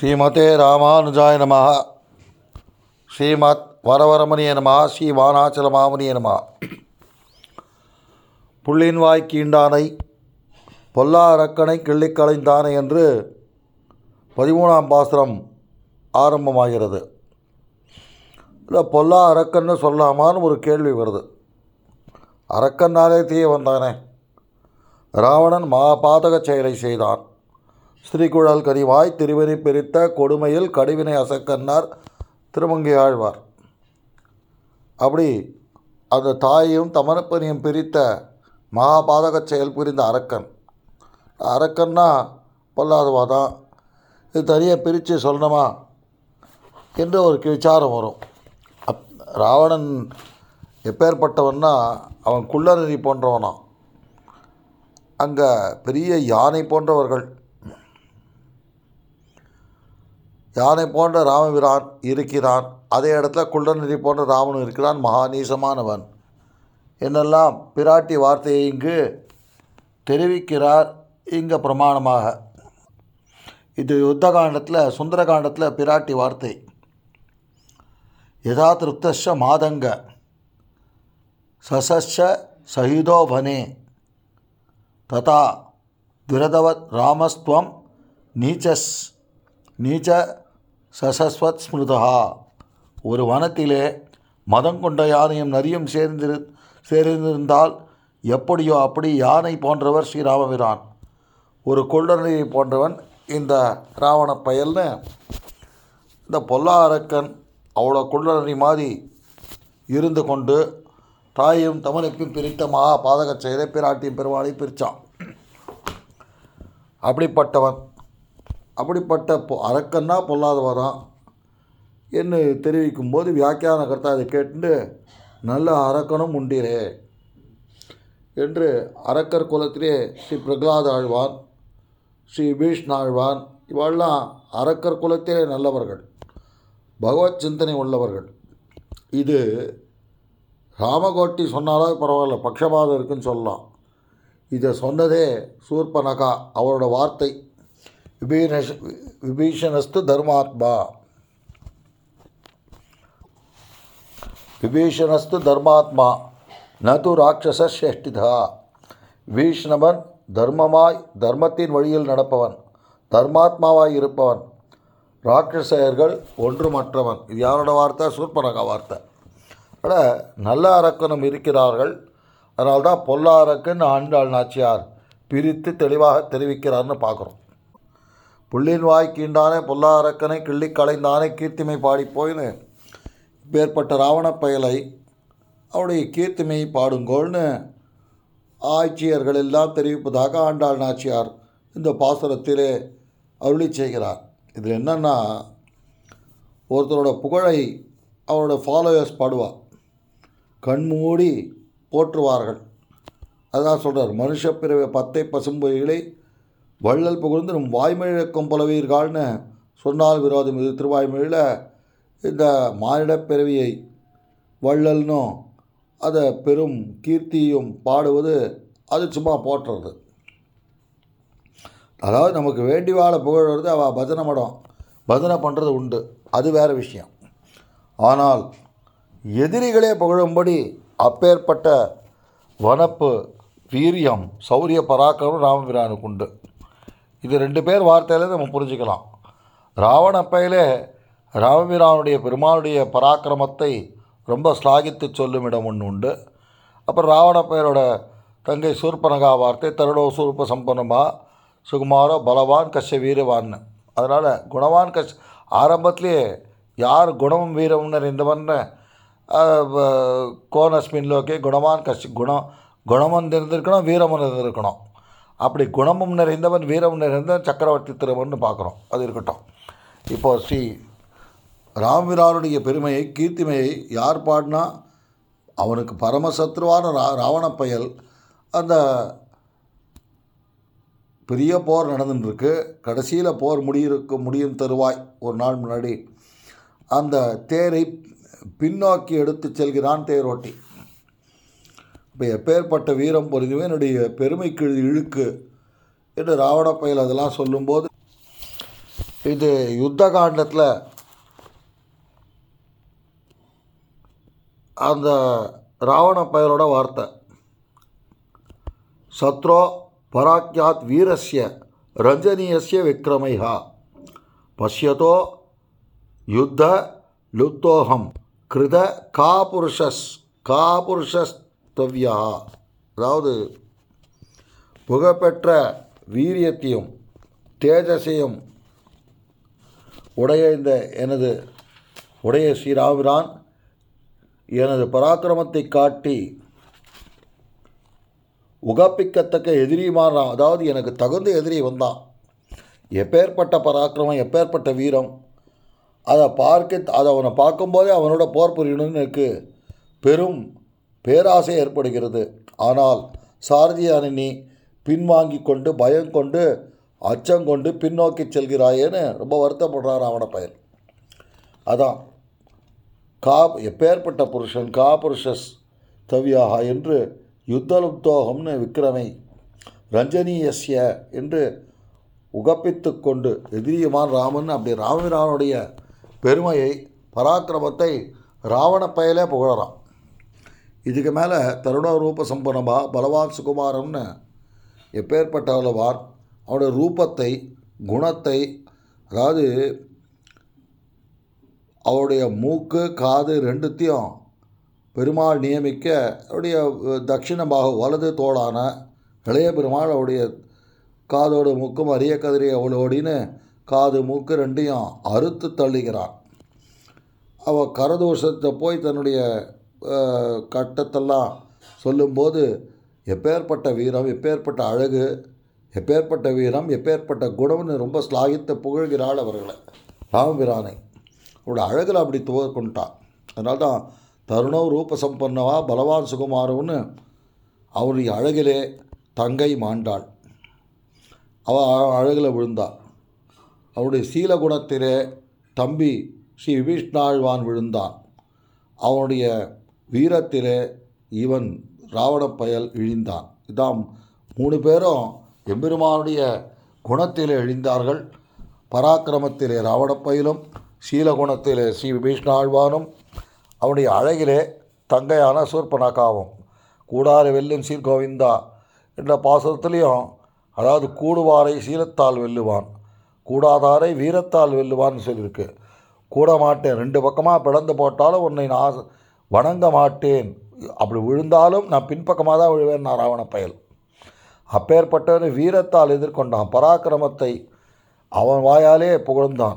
ஸ்ரீமதே ராமானுஜாய நமः ஸ்ரீமத் வரவரமணிய நமः ஸ்ரீ வானாச்சல மாமுனிய நமः புள்ளின் வாய் கீண்டானை பொல்லா அரக்கனை கிள்ளிக் களைந்தானை என்று பதிமூணாம் பாசுரம் ஆரம்பமாகிறது இல்லை பொல்லா அரக்கன்னு சொல்லாமான்னு ஒரு கேள்வி வருது அரக்கன்னாலே தீயவன் தானே ராவணன் மகாபாதக செயலை செய்தான் ஸ்ரீகுழல் கரிவாய் திருவனி பிரித்த கொடுமையில் கடுவினை அசக்கன்னார் திருமங்கை ஆழ்வார் அப்படி அந்த தாயையும் தமனப்பனையும் பிரித்த மகாபாதக செயல் புரிந்த அரக்கன் அரக்கன்னா பொல்லாதவா தான் இது தனியாக பிரித்து சொல்லணுமா என்று ஒரு விசாரம் வரும் அப் ராவணன் எப்பேற்பட்டவன்னா அவன் குள்ளநெறி போன்றவனாம் அங்கே பெரிய யானை போன்றவர்கள் யானை போன்ற ராமபிரான் இருக்கிறான் அதே இடத்துல குள்ளநெறி போன்ற ராமனும் இருக்கிறான் மகாநீசமானவன் என்னெல்லாம் பிராட்டி வார்த்தையை இங்கு தெரிவிக்கிறார் இங்கே பிரமாணமாக இது யுத்த காண்டத்தில் சுந்தரகாண்டத்தில் பிராட்டி வார்த்தை யதா திருப்தஷ மாதங்க சசஷ சகிதோ வனே ததா விரதவத் ராமஸ்துவம் நீச்சஸ் நீச்ச சசஸ்வத் ஸ்மிருதா ஒரு வனத்திலே மதம் கொண்ட யானையும் நரியும் சேர்ந்திரு சேர்ந்திருந்தால் எப்படியோ அப்படி யானை போன்றவர் ஸ்ரீராமபிரான் ஒரு கொள்ளநெறி போன்றவன் இந்த ராவண பயல்னு இந்த பொல்லா அரக்கன் அவ்வளோ கொள்ளநெறி மாதிரி இருந்து கொண்டு தாயும் தமிழுக்கும் பிரித்த மகா பாதக செயலை பிராட்டியும் பெருமாளையும் பிரித்தான் அப்படிப்பட்டவன் அப்படிப்பட்ட பொ அரக்கன்னா பொல்லாதவரான் என்று தெரிவிக்கும் போது வியாக்கியான கர்த்தா அதை கேட்டு நல்ல அரக்கனும் உண்டிரே என்று அரக்கர் குலத்திலே ஸ்ரீ பிரகலாத ஆழ்வான் ஸ்ரீ பீஷ்ணாழ்வான் இவெல்லாம் அரக்கர் குலத்திலே நல்லவர்கள் பகவத் சிந்தனை உள்ளவர்கள் இது ராமகோட்டி சொன்னாலும் பரவாயில்ல பக்ஷபாதம் இருக்குன்னு சொல்லலாம் இதை சொன்னதே சூர்பனகா அவரோட வார்த்தை விபீஷ விபீஷணஸ்து தர்மாத்மா விபீஷணஸ்து தர்மாத்மா நது ராட்சச சேஷ்டிதா விபீஷ்ணவன் தர்மமாய் தர்மத்தின் வழியில் நடப்பவன் தர்மாத்மாவாய் இருப்பவன் ராட்சசர்கள் ஒன்றுமற்றவன் இது யாரோட வார்த்தை சூர்பனகா வார்த்தை ஆனால் நல்ல அரக்கனும் இருக்கிறார்கள் அதனால்தான் பொல்லா அரக்கன் ஆண்டாள் நாச்சியார் பிரித்து தெளிவாக தெரிவிக்கிறார்னு பார்க்குறோம் புள்ளின் வாய் கீண்டானே பொல்லா அரக்கனை கிள்ளி களைந்தானே கீர்த்திமை பாடி போயின்னு இப்பேற்பட்ட ராவண பயலை அவருடைய கீர்த்திமை பாடுங்கோள்னு ஆட்சியர்கள் எல்லாம் தெரிவிப்பதாக ஆண்டாள் நாச்சியார் இந்த பாசுரத்திலே அருளி செய்கிறார் இதில் என்னென்னா ஒருத்தரோட புகழை அவரோட ஃபாலோயர்ஸ் பாடுவார் கண்மூடி போற்றுவார்கள் அதான் சொல்கிறார் மனுஷ பிறவை பத்தை பசும்பொய்களை வள்ளல் புகழ்ந்து நம் வாய்மொழிக்கும் புலவீர்கள்னு சொன்னால் விரோதம் இது திருவாய்மொழியில் இந்த மானிடப் பிறவியை வள்ளல்னும் அதை பெரும் கீர்த்தியும் பாடுவது அது சும்மா போற்றுறது அதாவது நமக்கு வேண்டி வாழ புகழ் வருது அவள் பஜனை மடம் பஜனை பண்ணுறது உண்டு அது வேறு விஷயம் ஆனால் எதிரிகளே புகழும்படி அப்பேற்பட்ட வனப்பு வீரியம் சௌரிய பராக்கிரமம் ராமபிரானுக்கு உண்டு இது ரெண்டு பேர் வார்த்தையில நம்ம புரிஞ்சுக்கலாம் ராவண பையிலே ராமபிரானுடைய பெருமாளுடைய பராக்கிரமத்தை ரொம்ப ஸ்லாகித்து சொல்லும் இடம் ஒன்று உண்டு அப்புறம் ராவண பெயரோட தங்கை சூர்பனகா வார்த்தை தருடோ சூர்ப சம்பன்னமா சுகுமாரோ பலவான் கஷ்ய வீரவான்னு அதனால் குணவான் கஷ் ஆரம்பத்திலேயே யார் குணமும் வீரமும் நிறைந்தவன்னு கோனஸ்மின் லோகே குணவான் கஷ் குணம் குணமும் நிறைந்திருக்கணும் வீரமும் நிறைந்திருக்கணும் அப்படி குணமும் நிறைந்தவன் வீரமும் நிறைந்தவன் சக்கரவர்த்தி திருமன்னு பார்க்குறோம் அது இருக்கட்டும் இப்போது ஸ்ரீ ராமபிரானுடைய பெருமையை கீர்த்திமையை யார் பாடினா அவனுக்கு பரமசத்ருவான ரா ராவண பயல் அந்த பெரிய போர் நடந்துட்டுருக்கு கடைசியில் போர் முடியிருக்கு முடியும் தருவாய் ஒரு நாள் முன்னாடி அந்த தேரை பின்னோக்கி எடுத்து செல்கிறான் தேரோட்டி இப்போ எப்பேற்பட்ட வீரம் பொருந்துவே என்னுடைய பெருமைக்கு இழுக்கு என்று ராவண பயல் அதெல்லாம் சொல்லும்போது இது யுத்த காண்டத்தில் அந்த ராவண பயலோட வார்த்தை சத்ரோ பராக்கியாத் வீரஸ்ய ரஞ்சனீயஸ்ய விக்ரமைஹா பஷ்யதோ யுத்த லுப்தோகம் கிருத காபுருஷஸ் காபுருஷஸ்தவ்யா அதாவது புகழ்பெற்ற வீரியத்தையும் தேஜஸையும் உடைய இந்த எனது உடைய ஸ்ரீராமிரான் எனது பராக்கிரமத்தை காட்டி உகப்பிக்கத்தக்க எதிரியுமாறான் அதாவது எனக்கு தகுந்த எதிரி வந்தான் எப்பேற்பட்ட பராக்கிரமம் எப்பேற்பட்ட வீரம் அதை பார்க்க அதை அவனை பார்க்கும்போதே அவனோட போர் புரியணும்னு எனக்கு பெரும் பேராசை ஏற்படுகிறது ஆனால் சாரதியான நீ பின்வாங்கி கொண்டு பயம் கொண்டு அச்சம் கொண்டு பின்னோக்கி செல்கிறாயேன்னு ரொம்ப வருத்தப்படுறார் அவன பையன் அதான் கா எப்பேற்பட்ட புருஷன் கா புருஷஸ் தவ்யாகா என்று யுத்தலுப்தோகம்னு விக்ரமை ரஞ்சனீயஸ்ய என்று உகப்பித்து கொண்டு எதிரியுமான் ராமன் அப்படி ராமபிரானுடைய பெருமையை பராக்கிரமத்தை ராவண பயலே புகழறான் இதுக்கு மேலே தருண ரூப சம்பனமா பலவான் சுகுமாரம்னு எப்பேற்பட்டவளவான் அவனுடைய ரூபத்தை குணத்தை அதாவது அவருடைய மூக்கு காது ரெண்டுத்தையும் பெருமாள் நியமிக்க அவருடைய தட்சிண பாகம் வலது தோளான இளைய பெருமாள் அவருடைய காதோடு மூக்கும் அரிய கதிரி அவளோடின்னு காது மூக்கு ரெண்டையும் அறுத்து தள்ளுகிறான் அவள் கரதோஷத்தை போய் தன்னுடைய அஹ், கட்டத்தெல்லாம் சொல்லும்போது எப்பேற்பட்ட வீரம் எப்பேற்பட்ட அழகு எப்பேற்பட்ட வீரம் எப்பேற்பட்ட குணம்னு ரொம்ப ஸ்லாகித்து புகழ்கிறாள் அவர்களை ராமபிரானை அவரோட அழகில் அப்படி துவக்கொண்டான் அதனால தான் தருணவ் ரூப சம்பன்னவா பலவான் சுகுமாரம்னு அவருடைய அழகிலே தங்கை மாண்டாள் அவள் அழகில் விழுந்தாள் அவருடைய சீல குணத்திலே தம்பி ஸ்ரீ விபீஷ்ணாழ்வான் விழுந்தான் அவனுடைய வீரத்திலே இவன் ராவணப் பயல் இழிந்தான் இதாம் மூணு பேரும் எம்பெருமானுடைய குணத்திலே இழிந்தார்கள் பராக்கிரமத்திலே ராவணப் பயலும் சீலகுணத்திலே ஸ்ரீ விபீஷ்ணாழ்வானும் அவனுடைய அழகிலே தங்கையான சூர்பனகாவும் கூடார வெல்லும் சீர் கோவிந்தா என்ற பாசத்துலேயும் அதாவது கூடுவாரை சீலத்தால் வெல்லுவான் கூடாதாரை வீரத்தால் வெல்லுவான்னு சொல்லியிருக்கு கூட மாட்டேன் ரெண்டு பக்கமாக பிளந்து போட்டாலும் உன்னை நான் ஆச- வணங்க மாட்டேன் அப்படி விழுந்தாலும் நான் பின்பக்கமாக தான் விழுவேன் நான் ராவண பயல் அப்பேற்பட்டவன் வீரத்தால் எதிர்கொண்டான் பராக்கிரமத்தை அவன் வாயாலே புகழ்ந்தான்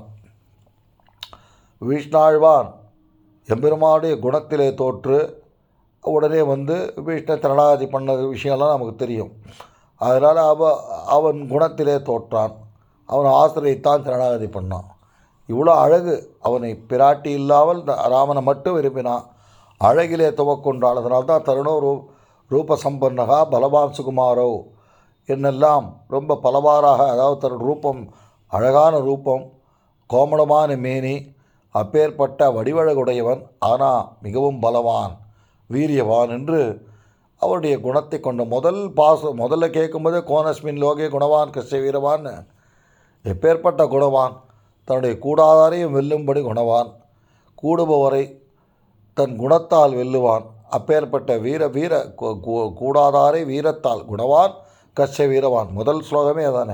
விஷ்ணாழ்வான் எம்பெருமானுடைய குணத்திலே தோற்று உடனே வந்து விஷ்ணு திரணாதி பண்ண விஷயம்லாம் நமக்கு தெரியும் அதனால் அவ அவன் குணத்திலே தோற்றான் அவன் ஆசிரியத்தான் திரணாகதி பண்ணான் இவ்வளோ அழகு அவனை பிராட்டி இல்லாமல் இந்த ராமனை மட்டும் விரும்பினான் அழகிலே துவக்கொண்டாள் அதனால தான் தருணோ ரூ ரூப சம்பன்னகா பலவான் சுகுமாரோ என்னெல்லாம் ரொம்ப பலவாறாக அதாவது தன் ரூபம் அழகான ரூபம் கோமளமான மேனி அப்பேற்பட்ட வடிவழகுடையவன் ஆனால் மிகவும் பலவான் வீரியவான் என்று அவருடைய குணத்தை கொண்ட முதல் பாச முதல்ல கேட்கும்போதே கோனஸ்மின் லோகே குணவான் கிருஷ்ண வீரவான் எப்பேற்பட்ட குணவான் தன்னுடைய கூடாதாரையும் வெல்லும்படி குணவான் கூடுபவரை தன் குணத்தால் வெல்லுவான் அப்பேற்பட்ட வீர வீர கூ- கூ- கூடாதாரை வீரத்தால் குணவான் கஷ்ட வீரவான் முதல் ஸ்லோகமே அதானே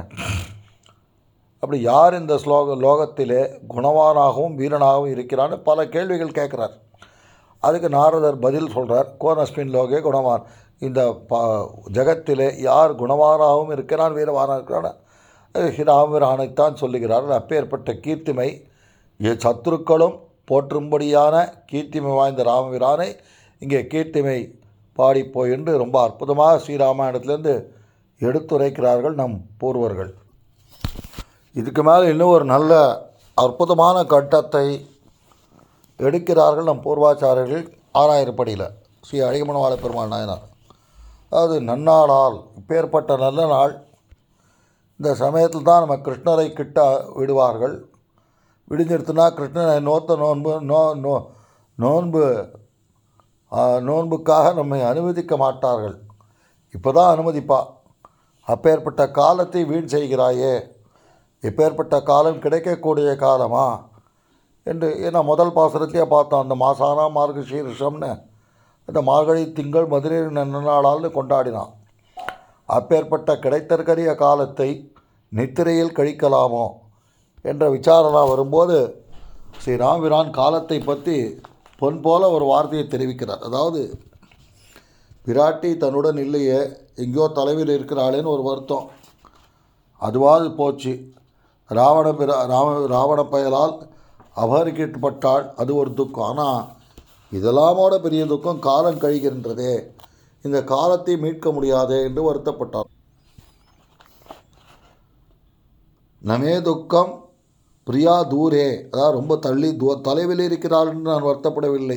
அப்படி யார் இந்த ஸ்லோக லோகத்திலே குணவானாகவும் வீரனாகவும் இருக்கிறான்னு பல கேள்விகள் கேட்குறார் அதுக்கு நாரதர் பதில் சொல்கிறார் கோனஸ்மின் லோகே குணவான் இந்த ப ஜகத்திலே யார் குணவானாகவும் இருக்கிறான் வீரவானாக இருக்கிறான் ராமபிரானைத்தான் சொல்லுகிறார் அப்பேற்பட்ட கீர்த்திமை எ- சத்துருக்களும் போற்றும்படியான கீர்த்திமை வாய்ந்த ராமபிரானை இங்கே கீர்த்திமை பாடிப்போய் என்று ரொம்ப அற்புதமாக ஸ்ரீராமாயணத்திலேருந்து எடுத்துரைக்கிறார்கள் நம் பூர்வர்கள் இதுக்கு மேலே இன்னும் ஒரு நல்ல அற்புதமான கட்டத்தை எடுக்கிறார்கள் நம் பூர்வாச்சாரியர்கள் ஆறாயிரப்படியில் ஸ்ரீ அழகமனவாள பெருமாள் நாயனார் அதாவது நன்னாளால் இப்பேற்பட்ட நல்ல நாள் இந்த சமயத்தில் தான் நம்ம கிருஷ்ணரை கிட்ட விடுவார்கள் விடிஞ்சிருத்துனா கிருஷ்ணனை நோத்த நோன்பு நோ நோ நோன்பு ஆ, நோன்புக்காக நம்மை அனுமதிக்க மாட்டார்கள் இப்போ தான் அனுமதிப்பா அப்பேற்பட்ட காலத்தை வீண் செய்கிறாயே எப்பேற்பட்ட காலம் கிடைக்கக்கூடிய காலமா என்று ஏன்னா முதல் பாசுரத்தையே பார்த்தோம் அந்த மாசானா மார்கசீர்ஷம்னு அந்த மார்கழி திங்கள் மதுரை நன்னாளால்னு கொண்டாடினான் அப்பேற்பட்ட கிடைத்தற்கரிய காலத்தை நித்திரையில் கழிக்கலாமோ என்ற விசாரணா வரும்போது ஸ்ரீ ராம்பிரான் காலத்தை பற்றி பொன் போல ஒரு வார்த்தையை தெரிவிக்கிறார் அதாவது பிராட்டி தன்னுடன் இல்லையே எங்கேயோ தலைவில் இருக்கிறாளேன்னு ஒரு வருத்தம் அதுவாது போச்சு ராவண பிர ராவ ராவண பயலால் அபகரிக்கப்பட்டாள் அது ஒரு துக்கம் ஆனால் இதெல்லாமோட பெரிய துக்கம் காலம் கழிகின்றதே இந்த காலத்தை மீட்க முடியாதே என்று வருத்தப்பட்டார் நமே துக்கம் பிரியா தூரே அதாவது ரொம்ப தள்ளி தூ தொலைவில் இருக்கிறாள் என்று நான் வருத்தப்படவில்லை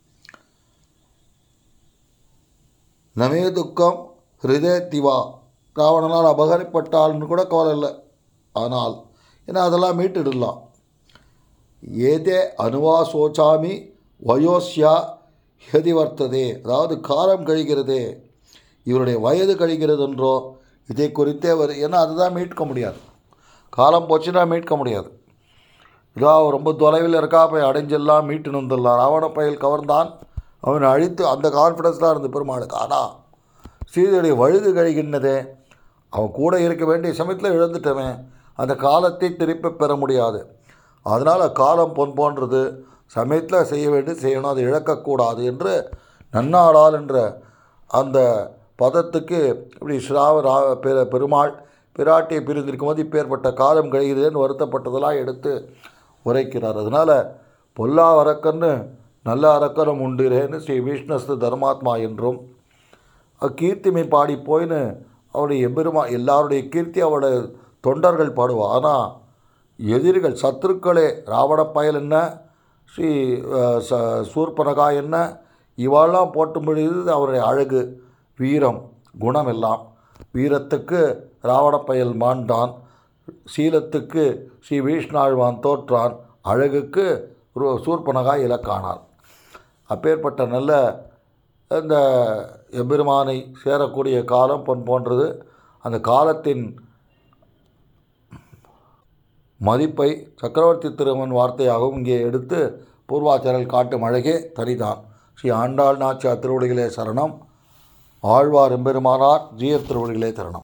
நமே துக்கம் ஹிருதய திவா ராவணனால் அபகரிப்பட்டாள்னு கூட கவலை இல்லை ஆனால் ஏன்னா அதெல்லாம் மீட்டுடலாம் ஏதே அனுவா சோச்சாமி வயோஸ்யா ஹெதி வர்த்ததே அதாவது காலம் கழிகிறதே இவருடைய வயது கழிகிறது என்றோ இதை குறித்தே வரு ஏன்னா அதுதான் மீட்க முடியாது காலம் போச்சுன்னா மீட்க முடியாது இதோ அவன் ரொம்ப தொலைவில் இருக்கா போய் அடைஞ்செல்லாம் மீட்டு வந்துடலாம் ராவண பயல் கவர்ந்தான் அவனை அழித்து அந்த கான்ஃபிடன்ஸ் தான் இருந்த பெருமாளுக்கு ஆனால் சீதையுடைய வழுது கழிகின்றதே அவன் கூட இருக்க வேண்டிய சமயத்தில் இழந்துட்டவன் அந்த காலத்தை திருப்பி பெற முடியாது அதனால் காலம் பொன் போன்றது சமயத்தில் செய்ய வேண்டிய செய்யணும் அதை இழக்கக்கூடாது என்று நன்னாளால் என்ற அந்த பதத்துக்கு இப்படி ஸ்ராவ ரா பெ- பெருமாள் பிராட்டியை பிரிந்திருக்கும் போது இப்பேற்பட்ட காலம் கழிகிறதுன்னு வருத்தப்பட்டதெல்லாம் எடுத்து உரைக்கிறார் அதனால் பொல்லா அரக்கன்னு நல்ல அரக்கனும் உண்டுரேன்னு ஸ்ரீ விஷ்ணஸ்து தர்மாத்மா என்றும் கீர்த்திமை பாடி போயின்னு அவருடைய எம்பெருமா எல்லாருடைய கீர்த்தி அவருடைய தொண்டர்கள் பாடுவா ஆனால் எதிரிகள் சத்துருக்களே ராவண பயல் என்ன ஸ்ரீ அஹ், ச சூர்பனகா என்ன இவாளெல்லாம் போட்டு முடியுது அவருடைய அழகு வீரம் குணம் எல்லாம் வீரத்துக்கு ராவண பயல் மாண்டான் சீலத்துக்கு ஸ்ரீ வீஷ்ணாழ்வான் தோற்றான் அழகுக்கு ரு- சூர்பனகா இலக்கானார் அப்பேற்பட்ட நல்ல இந்த எம்பெருமானை சேரக்கூடிய காலம் பொன் போன்றது அந்த காலத்தின் மதிப்பை சக்கரவர்த்தி திருமன் வார்த்தையாகவும் இங்கே எடுத்து பூர்வாச்சாரல் காட்டும் அழகே தனிதான் ஸ்ரீ ஆண்டாள் நாச்சியார் திருவடிகளே சரணம் ஆழ்வார் எம்பெருமானார் ஜீயர் திருவடிகளே சரணம்